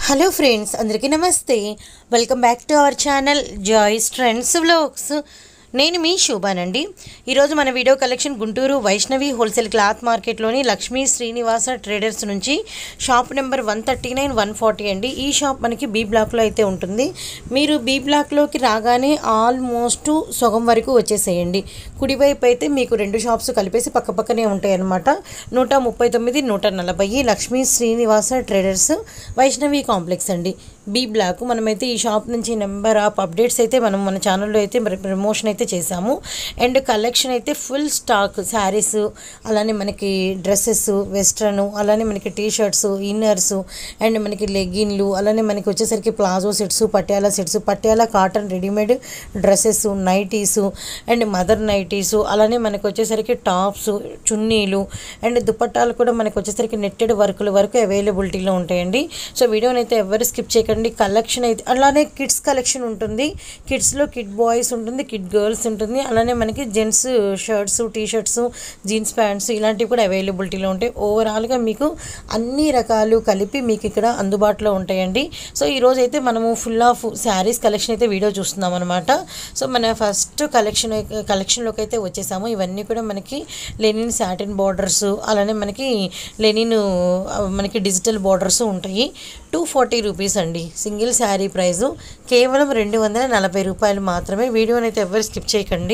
hello friends అందరికీ నమస్తే welcome back to our channel Joy's Trends Vlogs నేను మీ శోభానండి ఈరోజు మన video collection Guntur Vaishnavi wholesale cloth మార్కెట్లోని లక్ష్మీ శ్రీనివాస ట్రేడర్స్ నుంచి shop number one thirty nine one forty అండి ఈ షాప్ మనకి బి బ్లాక్లో అయితే ఉంటుంది మీరు బి బ్లాక్లోకి రాగానే ఆల్మోస్ట్ సగం వరకు వచ్చేసేయండి కుడివైపు అయితే మీకు రెండు షాప్స్ కలిపేసి పక్క పక్కనే ఉంటాయి అన్నమాట నూట ముప్పై తొమ్మిది నూట నలభై లక్ష్మీ శ్రీనివాస ట్రేడర్స్ వైష్ణవి కాంప్లెక్స్ అండి బి బ్లాక్ మనమైతే ఈ షాప్ నుంచి నెంబర్ ఆఫ్ అప్డేట్స్ అయితే మనం మన ఛానల్లో అయితే మరి ప్రమోషన్ అయితే చేసాము అండ్ కలెక్షన్ అయితే ఫుల్ స్టాక్ శారీస్ అలానే మనకి డ్రెస్సెస్ వెస్ట్రన్ అలానే మనకి టీ షర్ట్స్ ఇన్నర్స్ అండ్ మనకి లెగ్గిన్లు అలానే మనకి వచ్చేసరికి palazzo sets Patiala sets Patiala cotton readymade dresses nighties and mother nighties అలానే మనకి వచ్చేసరికి టాప్స్ చున్నీలు అండ్ దుపట్టాలు కూడా మనకి వచ్చేసరికి నెట్టెడ్ వర్కుల వరకు అవైలబిలిటీలో ఉంటాయండి సో వీడియోని అయితే ఎవరు స్కిప్ చేయకండి కలెక్షన్ అయితే అలానే కిడ్స్ కలెక్షన్ ఉంటుంది కిడ్స్లో కిడ్ బాయ్స్ ఉంటుంది కిడ్ గర్ల్స్ ఉంటుంది అలానే మనకి gents shirts T shirts jeans pants ఇలాంటివి కూడా అవైలబిలిటీలో ఉంటాయి ఓవరాల్గా మీకు అన్ని రకాలు కలిపి మీకు ఇక్కడ అందుబాటులో ఉంటాయండి సో ఈరోజు అయితే మనము ఫుల్ ఆఫ్ శారీస్ కలెక్షన్ అయితే వీడియో చూస్తున్నాం అనమాట సో మన ఫస్ట్ కలెక్షన్ కలెక్షన్లోకి అయితే వచ్చేసాము ఇవన్నీ కూడా మనకి లెనిన్ సాటిన్ బార్డర్స్ అలానే మనకి లెనిన్ ఆ, మనకి డిజిటల్ బార్డర్స్ ఉంటాయి టూ ఫార్టీ రూపీస్ అండి సింగిల్ శారీ ప్రైజు కేవలం రెండు వందల నలభై రూపాయలు మాత్రమే వీడియోని అయితే ఎవరు స్కిప్ చేయకండి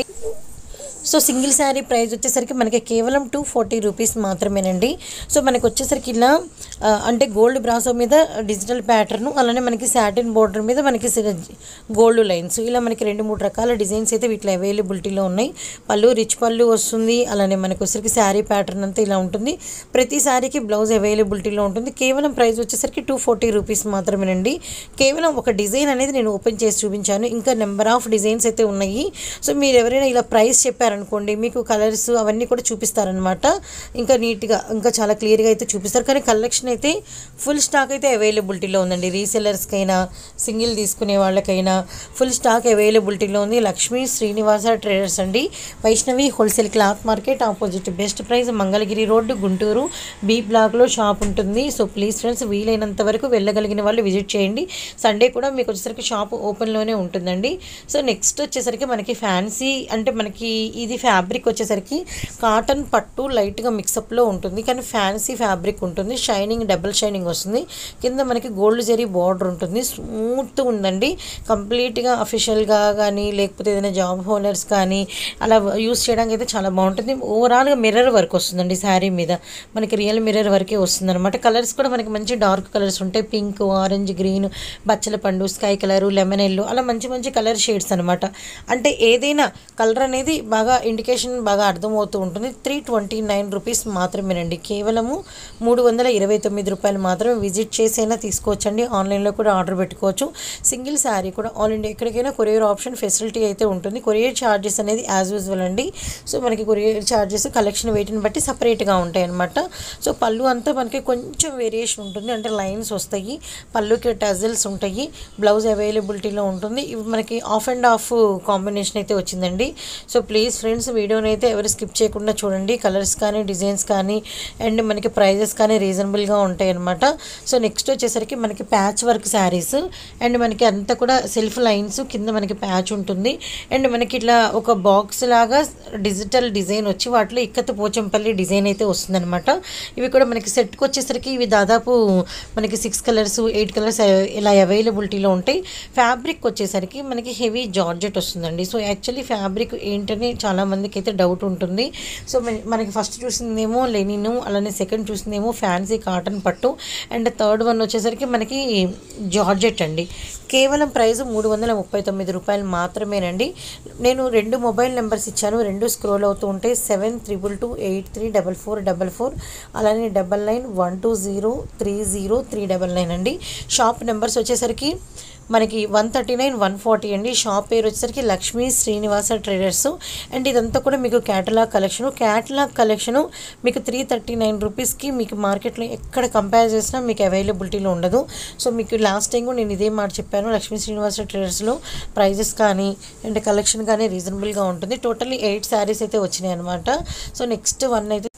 సో సింగిల్ శారీ ప్రైస్ వచ్చేసరికి మనకి కేవలం టూ ఫార్టీ రూపీస్ మాత్రమేనండి సో మనకి వచ్చేసరికి ఇలా ఆ, అంటే గోల్డ్ బ్రాసో మీద డిజిటల్ ప్యాటర్న్ అలానే మనకి సాటిన్ బోర్డర్ మీద మనకి గోల్డ్ లైన్స్ ఇలా మనకి రెండు మూడు రకాల డిజైన్స్ అయితే వీటిలో అవైలబిలిటీలో ఉన్నాయి పళ్ళు రిచ్ పళ్ళు వస్తుంది అలానే మనకి వచ్చేసరికి శారీ ప్యాటర్న్ అంతా ఇలా ఉంటుంది ప్రతి శారీకి బ్లౌజ్ అవైలబిలిటీలో ఉంటుంది కేవలం ప్రైస్ వచ్చేసరికి టూ ఫార్టీ రూపీస్ మాత్రమేనండి కేవలం ఒక డిజైన్ అనేది నేను ఓపెన్ చేసి చూపించాను ఇంకా నెంబర్ ఆఫ్ డిజైన్స్ అయితే ఉన్నాయి సో మీరు ఎవరైనా ఇలా ప్రైస్ చెప్పారనుకోండి మీకు కలర్స్ అవన్నీ కూడా చూపిస్తారనమాట ఇంకా నీట్గా ఇంకా చాలా క్లియర్గా అయితే చూపిస్తారు కానీ కలెక్షన్ అయితే ఫుల్ స్టాక్ అయితే అవైలబిలిటీలో ఉందండి రీసెలర్స్కైనా సింగిల్ తీసుకునే వాళ్ళకైనా ఫుల్ స్టాక్ అవైలబిలిటీలో ఉంది లక్ష్మీ శ్రీనివాస ట్రేడర్స్ అండి Vaishnavi wholesale cloth market opposite best price Mangalagiri road Guntur B బ్లాక్లో షాప్ ఉంటుంది సో ప్లీజ్ ఫ్రెండ్స్ వీలైనంత వరకు వెళ్ళగలిగిన వాళ్ళు విజిట్ చేయండి సండే కూడా మీకు వచ్చేసరికి షాప్ ఓపెన్లోనే ఉంటుందండి సో నెక్స్ట్ వచ్చేసరికి మనకి ఫ్యాన్సీ అంటే మనకి ఇది ఫ్యాబ్రిక్ వచ్చేసరికి కాటన్ పట్టు లైట్గా మిక్సప్లో ఉంటుంది కానీ ఫ్యాన్సీ ఫ్యాబ్రిక్ ఉంటుంది షైనింగ్ డబుల్ షైనింగ్ వస్తుంది కింద మనకి గోల్డ్ జరీ బార్డర్ ఉంటుంది స్మూత్ ఉందండి కంప్లీట్గా అఫీషియల్గా కానీ లేకపోతే ఏదైనా జాబ్ హోల్డర్స్ కానీ అలా యూస్ చేయడానికి అయితే చాలా బాగుంటుంది ఓవరాల్గా మిర్రర్ వర్క్ వస్తుందండి శారీ మీద మనకి రియల్ మిర్రర్ వర్కే వస్తుంది అనమాట కలర్స్ కూడా మనకి మంచి డార్క్ కలర్స్ ఉంటాయి పింక్ ఆరెంజ్ గ్రీన్ బచ్చల పండు స్కై కలరు లెమన్ ఎల్లో అలా మంచి మంచి కలర్ షేడ్స్ అనమాట అంటే ఏదైనా కలర్ అనేది బాగా ఇండికేషన్ బాగా అర్థమవుతూ ఉంటుంది త్రీ ట్వంటీ నైన్ రూపీస్ మాత్రమేనండి కేవలము మూడు వందల ఇరవై తొమ్మిది రూపాయలు మాత్రమే విజిట్ చేసైనా తీసుకోవచ్చండి ఆన్లైన్లో కూడా ఆర్డర్ పెట్టుకోవచ్చు సింగిల్ శారీ కూడా ఆల్ ఇండియా ఎక్కడికైనా కొరియర్ ఆప్షన్ ఫెసిలిటీ అయితే ఉంటుంది కొరియర్ ఛార్జెస్ అనేది యాజ్ యూజువల్ అండి సో మనకి కొరియర్ ఛార్జెస్ కలెక్షన్ వెయిట్ని బట్టి సపరేట్గా ఉంటాయి అనమాట సో పళ్ళు అంతా మనకి కొంచెం వేరియేషన్ ఉంటుంది అంటే లైన్స్ వస్తాయి పళ్ళుకి టజల్స్ ఉంటాయి బ్లౌజ్ అవైలబిలిటీలో ఉంటుంది ఇవి మనకి ఆఫ్ అండ్ ఆఫ్ కాంబినేషన్ అయితే వచ్చిందండి సో ప్లీజ్ ఫ్రెండ్స్ వీడియోని అయితే ఎవరు స్కిప్ చేయకుండా చూడండి కలర్స్ కానీ డిజైన్స్ కానీ అండ్ మనకి ప్రైజెస్ కానీ రీజనబుల్గా ఉంటాయి అనమాట సో నెక్స్ట్ వచ్చేసరికి మనకి ప్యాచ్ వర్క్ శారీస్ అండ్ మనకి అంతా కూడా సెల్ఫ్ లైన్స్ కింద మనకి ప్యాచ్ ఉంటుంది అండ్ మనకి ఇట్లా ఒక బాక్స్ లాగా డిజిటల్ డిజైన్ వచ్చి వాటిలో ఇక్కత పోచంపల్లి డిజైన్ అయితే వస్తుందన్నమాట ఇవి కూడా మనకి సెట్కి వచ్చేసరికి ఇవి దాదాపు మనకి సిక్స్ కలర్స్ ఎయిట్ కలర్స్ ఇలా అవైలబిలిటీలో ఉంటాయి ఫ్యాబ్రిక్ వచ్చేసరికి మనకి హెవీ జార్జెట్ వస్తుందండి సో యాక్చువల్లీ ఫ్యాబ్రిక్ ఏంటని చాలా మందికి అయితే డౌట్ ఉంటుంది సో మన- మనకి ఫస్ట్ చూసిందేమో లెనిన్ అలానే సెకండ్ చూసిందేమో ఫ్యాన్సీ కాటన్ పట్టు అండ్ థర్డ్ వన్ వచ్చేసరికి మనకి జార్జెట్ అండి కేవలం ప్రైస్ మూడు వందల ముప్పై తొమ్మిది రూపాయలు మాత్రమేనండి నేను రెండు మొబైల్ నెంబర్స్ ఇచ్చాను రెండు స్క్రోల్ అవుతూ ఉంటే seven triple two eight three double four double four అలానే double nine one two zero three zero three double nine అండి షాప్ నెంబర్స్ వచ్చేసరికి మనకి one thirty nine one forty అండి షాప్ పేరు వచ్చేసరికి లక్ష్మీ శ్రీనివాస ట్రేడర్స్ అండ్ ఇదంతా కూడా మీకు క్యాటలాగ్ కలెక్షను క్యాటలాగ్ కలెక్షను మీకు త్రీ థర్టీ నైన్ రూపీస్కి మీకు మార్కెట్లో ఎక్కడ కంపేర్ చేసినా మీకు అవైలబిలిటీలో ఉండదు సో మీకు లాస్ట్ టైం కూడా నేను ఇదే మాట చెప్పాను లక్ష్మీ శ్రీనివాస ట్రేడర్స్లో ప్రైజెస్ కానీ అండ్ కలెక్షన్ కానీ రీజనబుల్గా ఉంటుంది టోటల్లీ ఎయిట్ శారీస్ అయితే వచ్చినాయి అనమాట సో నెక్స్ట్ వన్ అయితే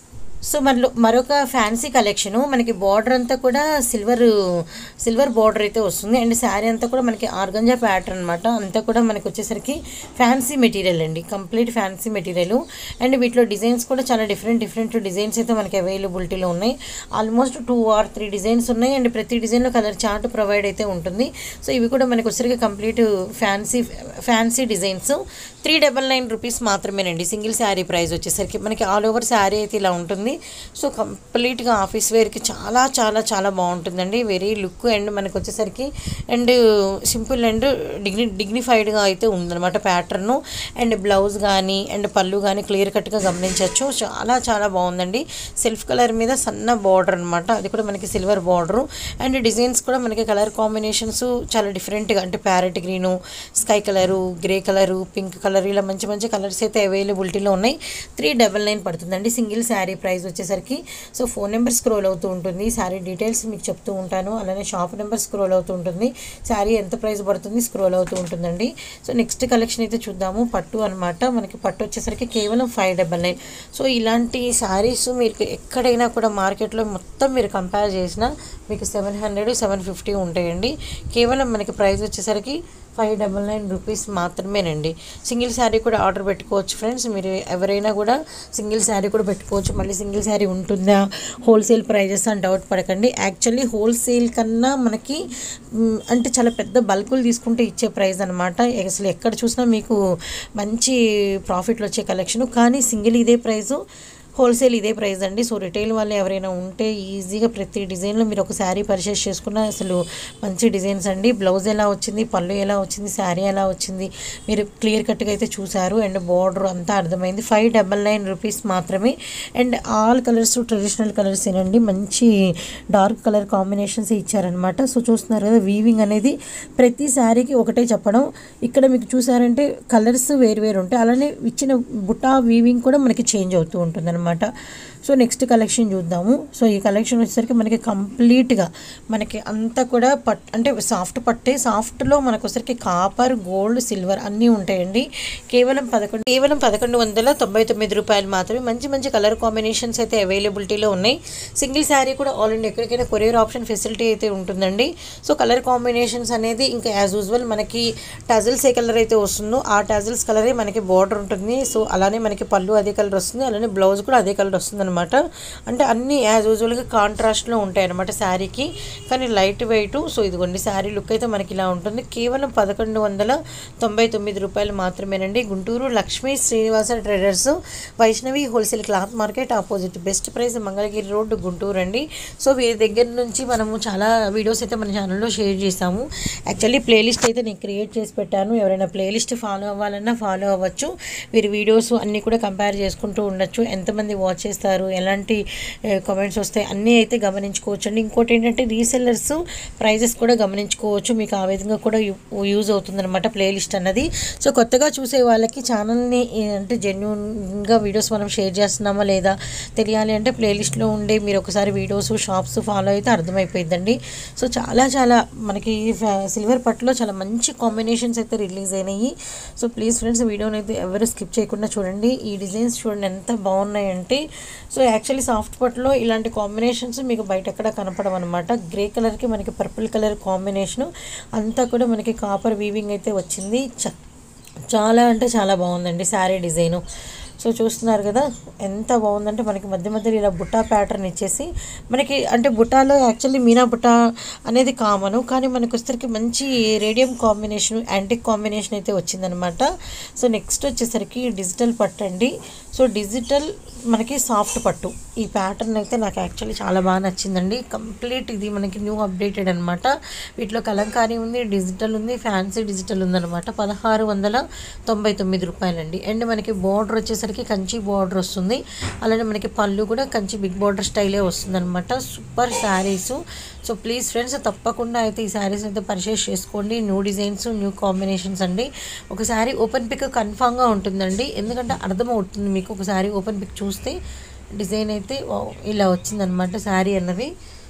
సో మనలో మరొక ఫ్యాన్సీ కలెక్షను మనకి బార్డర్ అంతా కూడా సిల్వర్ సిల్వర్ బార్డర్ అయితే వస్తుంది అండ్ శారీ అంతా కూడా మనకి ఆర్గంజా ప్యాటర్న్ అనమాట అంతా కూడా మనకి వచ్చేసరికి ఫ్యాన్సీ మెటీరియల్ అండి కంప్లీట్ ఫ్యాన్సీ మెటీరియల్ అండ్ వీటిలో డిజైన్స్ కూడా చాలా డిఫరెంట్ డిఫరెంట్ డిజైన్స్ అయితే మనకి అవైలబిలిటీలో ఉన్నాయి almost two or three designs ఉన్నాయి అండ్ ప్రతి డిజైన్లో కలర్ చార్ట్ ప్రొవైడ్ అయితే ఉంటుంది సో ఇవి కూడా మనకి వచ్చేసరికి complete fancy fancy designs three double nine rupees మాత్రమేనండి సింగిల్ శారీ ప్రైస్ వచ్చేసరికి మనకి ఆల్ ఓవర్ శారీ అయితే ఇలా ఉంటుంది సో కంప్లీట్గా ఆఫీస్ వేర్కి చాలా చాలా చాలా బాగుంటుందండి వెరీ లుక్ అండ్ మనకి వచ్చేసరికి అండ్ సింపుల్ అండ్ డిగ్ని డిగ్నిఫైడ్గా అయితే ఉందన్నమాట ప్యాటర్ను అండ్ బ్లౌజ్ కానీ అండ్ పళ్ళు కానీ క్లియర్ కట్గా గమనించవచ్చు చాలా చాలా బాగుందండి సెల్ఫ్ కలర్ మీద సన్న బార్డర్ అనమాట అది కూడా మనకి సిల్వర్ బార్డరు అండ్ డిజైన్స్ కూడా మనకి కలర్ కాంబినేషన్స్ చాలా డిఫరెంట్గా అంటే parrot green sky colour grey colour pink colour ఇలా మంచి మంచి కలర్స్ అయితే అవైలబిలిటీలో ఉన్నాయి త్రీ డబల్ నైన్ పడుతుందండి సింగిల్ శారీ ప్రైస్ వచ్చేసరికి సో ఫోన్ నెంబర్ స్క్రోల్ అవుతూ ఉంటుంది శారీ డీటెయిల్స్ మీకు చెప్తూ ఉంటాను అలానే షాప్ నెంబర్ స్క్రోల్ అవుతూ ఉంటుంది శారీ ఎంత ప్రైస్ పడుతుంది స్క్రోల్ అవుతూ ఉంటుందండి సో నెక్స్ట్ కలెక్షన్ అయితే చూద్దాము పట్టు అనమాట మనకి పట్టు వచ్చేసరికి కేవలం ఫైవ్ డబల్ నైన్ సో ఇలాంటి శారీస్ మీకు ఎక్కడైనా కూడా మార్కెట్లో మొత్తం మీరు కంపేర్ చేసినా మీకు సెవెన్ హండ్రెడ్ సెవెన్ ఫిఫ్టీ ఉంటాయండి కేవలం మనకి ప్రైస్ వచ్చేసరికి ఫైవ్ డబల్ నైన్ రూపీస్ మాత్రమేనండి సింగిల్ శారీ కూడా ఆర్డర్ పెట్టుకోవచ్చు ఫ్రెండ్స్ మీరు ఎవరైనా కూడా సింగిల్ శారీ కూడా పెట్టుకోవచ్చు మళ్ళీ సింగిల్ శారీ ఉంటుందా హోల్సేల్ ప్రైజెస్ అని డౌట్ పడకండి యాక్చువల్లీ హోల్సేల్ కన్నా మనకి మ్, అంటే చాలా పెద్ద బల్కులు తీసుకుంటే ఇచ్చే ప్రైస్ అనమాట అసలు ఎక్కడ చూసినా మీకు మంచి ప్రాఫిట్లు వచ్చే కలెక్షన్ కానీ సింగిల్ ఇదే ప్రైజు హోల్సేల్ ఇదే ప్రైస్ అండి సో రిటైల్ వాళ్ళు ఎవరైనా ఉంటే ఈజీగా ప్రతి డిజైన్లో మీరు ఒక శారీ పర్చేస్ చేసుకున్న అసలు మంచి డిజైన్స్ అండి బ్లౌజ్ ఎలా వచ్చింది పళ్ళు ఎలా వచ్చింది శారీ ఎలా వచ్చింది మీరు క్లియర్ కట్గా అయితే చూసారు అండ్ బార్డర్ అంతా అర్థమైంది ఫైవ్ డబల్ నైన్ రూపీస్ మాత్రమే and all colours traditional colours ఏనండి మంచి డార్క్ కలర్ కాంబినేషన్స్ ఇచ్చారనమాట సో చూస్తున్నారు కదా వీవింగ్ అనేది ప్రతి శారీకి ఒకటే చెప్పడం ఇక్కడ మీకు చూసారంటే కలర్స్ వేరు వేరు ఉంటాయి అలానే ఇచ్చిన బుటా వీవింగ్ కూడా మనకి చేంజ్ అవుతూ ఉంటుంది అనమాట సో నెక్స్ట్ కలెక్షన్ చూద్దాము సో ఈ కలెక్షన్ వచ్చేసరికి మనకి కంప్లీట్గా మనకి అంతా కూడా పట్ అంటే సాఫ్ట్ పట్టే సాఫ్ట్లో మనకు వచ్చేసరికి కాపర్ గోల్డ్ సిల్వర్ అన్నీ ఉంటాయండి కేవలం పదకొండు కేవలం పదకొండు వందల తొంభై తొమ్మిది రూపాయలు మాత్రమే మంచి మంచి కలర్ కాంబినేషన్స్ అయితే అవైలబిలిటీలో ఉన్నాయి సింగిల్ శారీ కూడా ఆల్ ఇండియా ఎక్కడికైనా కొరియర్ ఆప్షన్ ఫెసిలిటీ అయితే ఉంటుందండి సో కలర్ కాంబినేషన్స్ అనేది ఇంకా యాజ్ యూజువల్ మనకి టజల్స్ ఏ కలర్ అయితే వస్తుందో ఆ టజల్స్ కలరే మనకి బార్డర్ ఉంటుంది సో అలానే మనకి పళ్ళు అదే కలర్ వస్తుంది అలానే బ్లౌజ్ కూడా అదే కలర్ వస్తుంది అనమాట అంటే అన్నీ యాజ్ యూజువల్గా కాంట్రాస్ట్లో ఉంటాయి అనమాట శారీకి కానీ లైట్ వెయిట్ సో ఇదిగోండి శారీ లుక్ అయితే మనకి ఇలా ఉంటుంది కేవలం పదకొండు వందల తొంభై తొమ్మిది రూపాయలు మాత్రమేనండి Guntur Lakshmi Srinivasa traders Vaishnavi wholesale cloth market opposite best price Mangalagiri road Guntur అండి సో వీరి దగ్గర నుంచి మనము చాలా వీడియోస్ అయితే మన ఛానల్లో షేర్ చేసాము యాక్చువల్లీ ప్లేలిస్ట్ అయితే నేను క్రియేట్ చేసి పెట్టాను ఎవరైనా ప్లేలిస్ట్ ఫాలో అవ్వాలన్నా ఫాలో అవ్వచ్చు వీరి వీడియోస్ అన్నీ కూడా కంపేర్ చేసుకుంటూ ఉండొచ్చు ఎంతమంది వాచ్ చేస్తారు ఎలాంటి కామెంట్స్ వస్తాయి అన్నీ అయితే గమనించుకోవచ్చు అండి ఇంకోటి ఏంటంటే రీసెల్లర్స్ ప్రైజెస్ కూడా గమనించుకోవచ్చు మీకు ఆ విధంగా కూడా యూజ్ అవుతుందన్నమాట ప్లేలిస్ట్ అన్నది సో కొత్తగా చూసే వాళ్ళకి ఛానల్ని అంటే జెన్యున్గా వీడియోస్ మనం షేర్ చేస్తున్నామా లేదా తెలియాలి అంటే ప్లేలిస్ట్లో ఉండే మీరు ఒకసారి వీడియోస్ షాప్స్ ఫాలో అయితే అర్థమైపోయిందండి సో చాలా చాలా మనకి సిల్వర్ పట్టులో చాలా మంచి కాంబినేషన్స్ అయితే రిలీజ్ అయినాయి సో ప్లీజ్ ఫ్రెండ్స్ వీడియోని అయితే ఎవరు స్కిప్ చేయకుండా చూడండి ఈ డిజైన్స్ చూడండి ఎంత బాగున్నాయంటే సో యాక్చువల్లీ సాఫ్ట్ పట్టులో ఇలాంటి కాంబినేషన్స్ మీకు బయట ఎక్కడ కనపడవు అనమాట గ్రే కలర్కి మనకి పర్పుల్ కలర్ కాంబినేషను అంతా కూడా మనకి కాపర్ వీవింగ్ అయితే వచ్చింది చ చాలా అంటే చాలా బాగుందండి శారీ డిజైను సో చూస్తున్నారు కదా ఎంత బాగుందంటే మనకి మధ్య మధ్యలో ఇలా బుట్టా ప్యాటర్న్ ఇచ్చేసి మనకి అంటే బుట్టాలో యాక్చువల్లీ మీనా బుట్టా అనేది కామను కానీ మనకు వచ్చేసరికి మంచి రేడియం కాంబినేషన్ యాంటిక్ కాంబినేషన్ అయితే వచ్చిందనమాట సో నెక్స్ట్ వచ్చేసరికి డిజిటల్ పట్టు అండి సో డిజిటల్ మనకి సాఫ్ట్ పట్టు ఈ ప్యాటర్న్ అయితే నాకు యాక్చువల్లీ చాలా బాగా నచ్చిందండి కంప్లీట్ ఇది మనకి న్యూ అప్డేటెడ్ అనమాట వీటిలో కలంకారీ ఉంది డిజిటల్ ఉంది ఫ్యాన్సీ డిజిటల్ ఉందన్నమాట పదహారు వందల తొంభై తొమ్మిది రూపాయలండి అండ్ మనకి బార్డర్ వచ్చేసరికి కంచి బార్డర్ వస్తుంది అలానే మనకి పళ్ళు కూడా కంచి బిగ్ బార్డర్ స్టైలే వస్తుంది అనమాట super saris so please friends తప్పకుండా అయితే ఈ శారీస్ అయితే పర్చేస్ చేసుకోండి న్యూ డిజైన్స్ న్యూ కాంబినేషన్స్ అండి ఒక శారీ ఓపెన్ పిక్ కన్ఫామ్గా ఉంటుందండి ఎందుకంటే అర్థమవుతుంది మీకు ఒక శారీ ఓపెన్ పిక్ చూస్తే డిజైన్ అయితే వావ్ ఇలా వచ్చిందనమాట శారీ అన్నది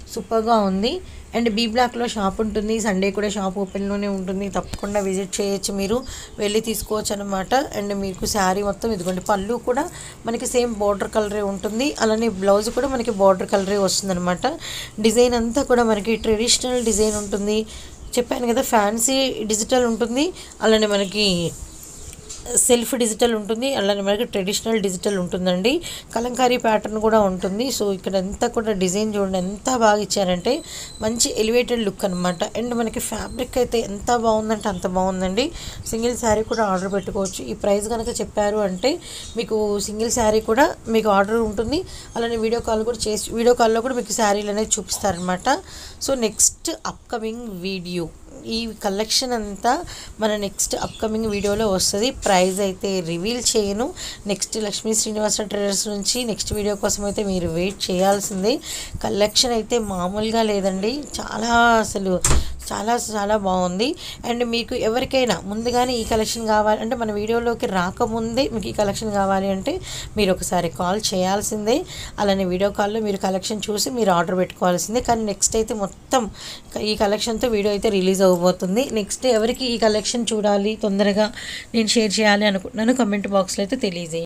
సూపర్గా ఉంది అండ్ బీ బ్లాక్లో షాప్ ఉంటుంది సండే కూడా షాప్ ఓపెన్లోనే ఉంటుంది తప్పకుండా విజిట్ చేయొచ్చు మీరు వెళ్ళి తీసుకోవచ్చు అనమాట అండ్ మీకు శారీ మొత్తం ఇదిగోండి పళ్ళు కూడా మనకి సేమ్ బార్డర్ కలరే ఉంటుంది అలానే బ్లౌజ్ కూడా మనకి బార్డర్ కలరే వస్తుందన్నమాట డిజైన్ అంతా కూడా మనకి ట్రెడిషనల్ డిజైన్ ఉంటుంది చెప్పాను కదా ఫ్యాన్సీ డిజిటల్ ఉంటుంది అలానే మనకి సెల్ఫ్ డిజిటల్ ఉంటుంది అలానే మనకి ట్రెడిషనల్ డిజిటల్ ఉంటుందండి కలంకారీ ప్యాటర్న్ కూడా ఉంటుంది సో ఇక్కడ అంతా కూడా డిజైన్ చూడండి ఎంత బాగా ఇచ్చారంటే మంచి ఎలివేటెడ్ లుక్ అనమాట అండ్ మనకి ఫ్యాబ్రిక్ అయితే ఎంత బాగుందంటే అంత బాగుందండి సింగిల్ శారీ కూడా ఆర్డర్ పెట్టుకోవచ్చు ఈ ప్రైస్ కనుక చెప్పారు అంటే మీకు సింగిల్ శారీ కూడా మీకు ఆర్డర్ ఉంటుంది అలానే వీడియో కాల్ కూడా చేసి వీడియో కాల్లో కూడా మీకు శారీలు అనేది చూపిస్తారనమాట సో నెక్స్ట్ అప్కమింగ్ వీడియో ఈ కలెక్షన్ అంతా మన నెక్స్ట్ అప్కమింగ్ వీడియోలో వస్తుంది ప్రైస్ అయితే రివీల్ చేయను నెక్స్ట్ లక్ష్మీ శ్రీనివాస ట్రేడర్స్ నుంచి నెక్స్ట్ వీడియో కోసం అయితే మీరు వెయిట్ చేయాల్సిందే కలెక్షన్ అయితే మామూలుగా లేదండి చాలా అసలు చాలా చాలా బాగుంది అండ్ మీకు ఎవరికైనా ముందుగానే ఈ కలెక్షన్ కావాలి అంటే మన వీడియోలోకి రాకముందే మీకు ఈ కలెక్షన్ కావాలి అంటే మీరు ఒకసారి కాల్ చేయాల్సిందే అలానే వీడియో కాల్లో మీరు కలెక్షన్ చూసి మీరు ఆర్డర్ పెట్టుకోవాల్సిందే కానీ నెక్స్ట్ అయితే మొత్తం ఈ కలెక్షన్తో వీడియో అయితే రిలీజ్ అవ్వబోతుంది నెక్స్ట్ ఎవరికి ఈ కలెక్షన్ చూడాలి తొందరగా నేను షేర్ చేయాలి అనుకుంటున్నాను కమెంట్ బాక్స్లో అయితే తెలియజేయండి